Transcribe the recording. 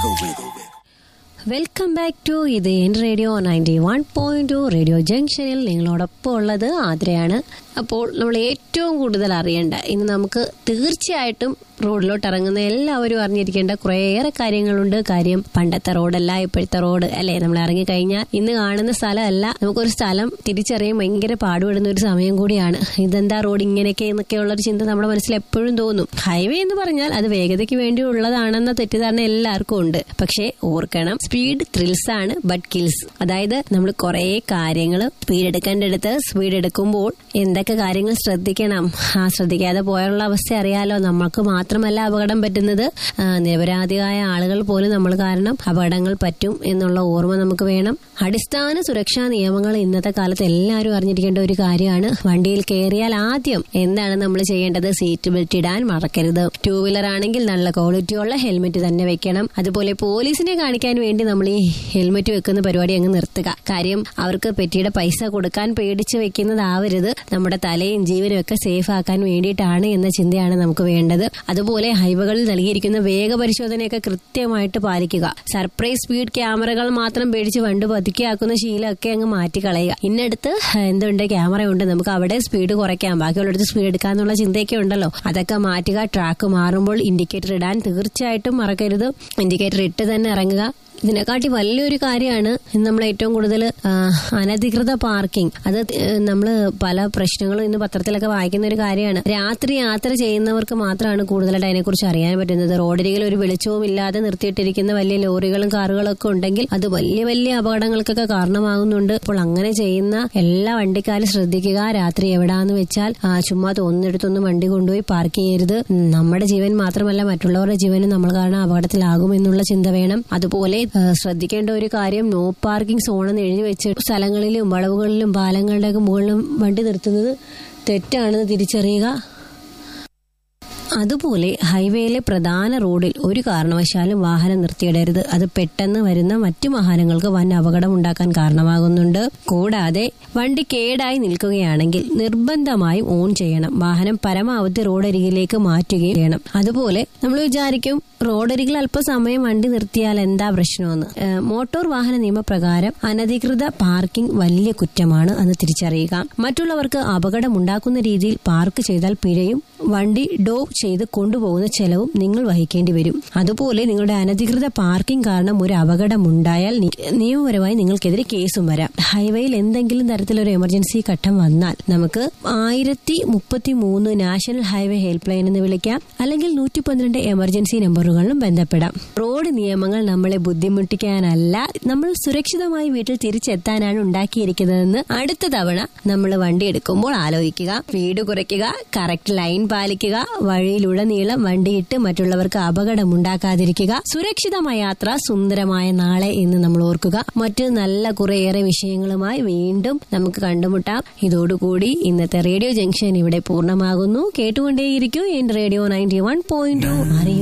wiggle, wiggle. Welcome back to ഇത് N radio ninety one point two radio ജംഗ്ഷനിൽ നിങ്ങളോടൊപ്പം ഉള്ളത് ആദ്രയാണ് അപ്പോൾ നമ്മൾ ഏറ്റവും കൂടുതൽ അറിയേണ്ട ഇന്ന് നമുക്ക് തീർച്ചയായിട്ടും റോഡിലോട്ട് ഇറങ്ങുന്ന എല്ലാവരും അറിഞ്ഞിരിക്കേണ്ട കുറേയേറെ കാര്യങ്ങളുണ്ട് കാര്യം പണ്ടത്തെ റോഡല്ല ഇപ്പോഴത്തെ റോഡ് അല്ലേ നമ്മൾ ഇറങ്ങിക്കഴിഞ്ഞാൽ ഇന്ന് കാണുന്ന സ്ഥലമല്ല നമുക്കൊരു സ്ഥലം തിരിച്ചറിയാൻ ഭയങ്കര പാടുപെടുന്ന ഒരു സമയം കൂടിയാണ് ഇതെന്താ റോഡ് ഇങ്ങനെയൊക്കെ എന്നൊക്കെയുള്ള ഒരു ചിന്ത നമ്മുടെ മനസ്സിൽ എപ്പോഴും തോന്നും ഹൈവേ എന്ന് പറഞ്ഞാൽ അത് വേഗതയ്ക്ക് വേണ്ടി ഉള്ളതാണെന്ന തെറ്റിദ്ധാരണ എല്ലാവർക്കും ഉണ്ട് പക്ഷേ ഓർക്കണം സ്പീഡ് ത്രിൽസ് ആണ് ബട്ട് കിൽസ് അതായത് നമ്മൾ കുറേ കാര്യങ്ങൾ സ്പീഡ് എടുക്കേണ്ടടുത്ത് സ്പീഡ് എടുക്കുമ്പോൾ എന്തൊക്കെ കാര്യങ്ങൾ ശ്രദ്ധിക്കണം ആ ശ്രദ്ധിക്കാതെ പോയുള്ള അവസ്ഥ അറിയാലോ നമ്മൾക്ക് മാത്രമല്ല അപകടം പറ്റുന്നത് ആ, നിരപരാധിയായ ആളുകൾ പോലും നമ്മൾ കാരണം അപകടങ്ങൾ പറ്റും എന്നുള്ള ഓർമ്മ നമുക്ക് വേണം അടിസ്ഥാന സുരക്ഷാ നിയമങ്ങൾ ഇന്നത്തെ കാലത്ത് എല്ലാവരും അറിഞ്ഞിരിക്കേണ്ട ഒരു കാര്യമാണ് വണ്ടിയിൽ കയറിയാൽ ആദ്യം എന്താണ് നമ്മൾ ചെയ്യേണ്ടത് സീറ്റ് ബെൽറ്റ് ഇടാൻ മറക്കരുത് ടൂ വീലർ ആണെങ്കിൽ നല്ല ക്വാളിറ്റിയുള്ള ഹെൽമെറ്റ് തന്നെ വെക്കണം അതുപോലെ പോലീസിനെ കാണിക്കാൻ വേണ്ടി നമ്മൾ ഈ ഹെൽമെറ്റ് വെക്കുന്ന പരിപാടി അങ്ങ് നിർത്തുക കാര്യം അവർക്ക് പെറ്റിയുടെ പൈസ കൊടുക്കാൻ പേടിച്ച് വെക്കുന്നതാവരുത് നമ്മുടെ തലയും ജീവനും ഒക്കെ സേഫ് ആക്കാൻ വേണ്ടിയിട്ടാണ് എന്ന ചിന്തയാണ് നമുക്ക് വേണ്ടത് അതുപോലെ ഹൈവേകളിൽ നൽകിയിരിക്കുന്ന വേഗ പരിശോധനയൊക്കെ കൃത്യമായിട്ട് പാലിക്കുക സർപ്രൈസ് സ്പീഡ് ക്യാമറകൾ മാത്രം പേടിച്ച് വണ്ടി പതുക്കിയാക്കുന്ന ശീലമൊക്കെ അങ്ങ് മാറ്റിക്കളയുക ഇന്നടുത്ത് എന്തുണ്ട് ക്യാമറ ഉണ്ട് നമുക്ക് അവിടെ സ്പീഡ് കുറയ്ക്കാം ബാക്കിയുള്ളിടത്ത് സ്പീഡ് എടുക്കാന്നുള്ള ചിന്തയൊക്കെ ഉണ്ടല്ലോ അതൊക്കെ മാറ്റുക ട്രാക്ക് മാറുമ്പോൾ ഇൻഡിക്കേറ്റർ ഇടാൻ തീർച്ചയായിട്ടും മറക്കരുത് ഇൻഡിക്കേറ്റർ ഇട്ട് തന്നെ ഇറങ്ങുക ഇതിനെക്കാട്ടി വലിയൊരു കാര്യമാണ് ഇന്ന് നമ്മൾ ഏറ്റവും കൂടുതൽ അനധികൃത പാർക്കിംഗ് അത് നമ്മൾ പല പ്രശ്നങ്ങളും ഇന്ന് പത്രത്തിലൊക്കെ വായിക്കുന്ന ഒരു കാര്യമാണ് രാത്രി യാത്ര ചെയ്യുന്നവർക്ക് മാത്രമാണ് കൂടുതലായിട്ട് അതിനെക്കുറിച്ച് അറിയാൻ പറ്റുന്നത് റോഡരികിൽ ഒരു വെളിച്ചവും ഇല്ലാതെ നിർത്തിയിട്ടിരിക്കുന്ന വലിയ ലോറികളും കാറുകളും ഒക്കെ ഉണ്ടെങ്കിൽ അത് വലിയ വലിയ അപകടങ്ങൾക്കൊക്കെ കാരണമാകുന്നുണ്ട് അപ്പോൾ അങ്ങനെ ചെയ്യുന്ന എല്ലാ വണ്ടിക്കാരും ശ്രദ്ധിക്കുക രാത്രി എവിടാന്ന് വെച്ചാൽ ആ, ചുമ്മാ തോന്നുന്നിടത്തൊന്നും വണ്ടി കൊണ്ടുപോയി പാർക്ക് ചെയ്യരുത് ഉം, നമ്മുടെ ജീവൻ മാത്രമല്ല മറ്റുള്ളവരുടെ ജീവനും നമ്മൾ കാരണം അപകടത്തിലാകും എന്നുള്ള ചിന്ത വേണം അതുപോലെ ആ, ശ്രദ്ധിക്കേണ്ട ഒരു കാര്യം നോ പാർക്കിംഗ് സോൺ എന്ന് എഴുതി വെച്ച് സ്ഥലങ്ങളിലും വളവുകളിലും പാലങ്ങളുടെ ഒക്കെ മുകളിലും വണ്ടി നിർത്തുന്നത് തെറ്റാണെന്ന് തിരിച്ചറിയുക അതുപോലെ ഹൈവേയിലെ പ്രധാന റോഡിൽ ഒരു കാരണവശാലും വാഹനം നിർത്തിയിടരുത് അത് പെട്ടെന്ന് വരുന്ന മറ്റു വാഹനങ്ങൾക്ക് വൻ അപകടം ഉണ്ടാക്കാൻ കാരണമാകുന്നുണ്ട് കൂടാതെ വണ്ടി കേടായി നിൽക്കുകയാണെങ്കിൽ നിർബന്ധമായും ഓൺ ചെയ്യണം വാഹനം പരമാവധി റോഡരികിലേക്ക് മാറ്റുകയും ചെയ്യണം അതുപോലെ നമ്മൾ വിചാരിക്കും റോഡരികിൽ അല്പസമയം വണ്ടി നിർത്തിയാൽ എന്താ പ്രശ്നമെന്ന് ഏഹ് മോട്ടോർ വാഹന നിയമപ്രകാരം അനധികൃത പാർക്കിംഗ് വലിയ കുറ്റമാണ് എന്ന് തിരിച്ചറിയുക മറ്റുള്ളവർക്ക് അപകടമുണ്ടാക്കുന്ന രീതിയിൽ പാർക്ക് ചെയ്താൽ പിഴയും വണ്ടി ഡോ ചെയ്ത് കൊണ്ടുപോകുന്ന ചെലവും നിങ്ങൾ വഹിക്കേണ്ടി വരും അതുപോലെ നിങ്ങളുടെ അനധികൃത പാർക്കിംഗ് കാരണം ഒരു അപകടമുണ്ടായാൽ നി- നിയമപരമായി നിങ്ങൾക്കെതിരെ കേസും വരാം ഹൈവേയിൽ എന്തെങ്കിലും തരത്തിലൊരു എമർജൻസി ഘട്ടം വന്നാൽ നമുക്ക് ആയിരത്തി മുപ്പത്തി മൂന്ന് നാഷണൽ ഹൈവേ ഹെൽപ്പ് ലൈൻ എന്ന് വിളിക്കാം അല്ലെങ്കിൽ നൂറ്റി പന്ത്രണ്ട് എമർജൻസി നമ്പറുകളിലും ബന്ധപ്പെടാം റോഡ് നിയമങ്ങൾ നമ്മളെ ബുദ്ധിമുട്ടിക്കാനല്ല നമ്മൾ സുരക്ഷിതമായി വീട്ടിൽ തിരിച്ചെത്താനാണ് ഉണ്ടാക്കിയിരിക്കുന്നതെന്ന് അടുത്ത തവണ നമ്മൾ വണ്ടി എടുക്കുമ്പോൾ ആലോചിക്കുക സ്പീഡ് കുറയ്ക്കുക കറക്റ്റ് ലൈൻ പാലിക്കുക വഴിയിലുടനീളം വണ്ടിയിട്ട് മറ്റുള്ളവർക്ക് അപകടമുണ്ടാക്കാതിരിക്കുക സുരക്ഷിതമായ യാത്ര സുന്ദരമായ നാളെ എന്ന് നമ്മൾ ഓർക്കുക മറ്റ് നല്ല കുറേയേറെ വിഷയങ്ങളുമായി വീണ്ടും നമുക്ക് കണ്ടുമുട്ടാം ഇതോടുകൂടി ഇന്നത്തെ റേഡിയോ ജംഗ്ഷൻ ഇവിടെ പൂർണ്ണമാകുന്നു കേട്ടുകൊണ്ടേയിരിക്കൂ N radio ninety one point to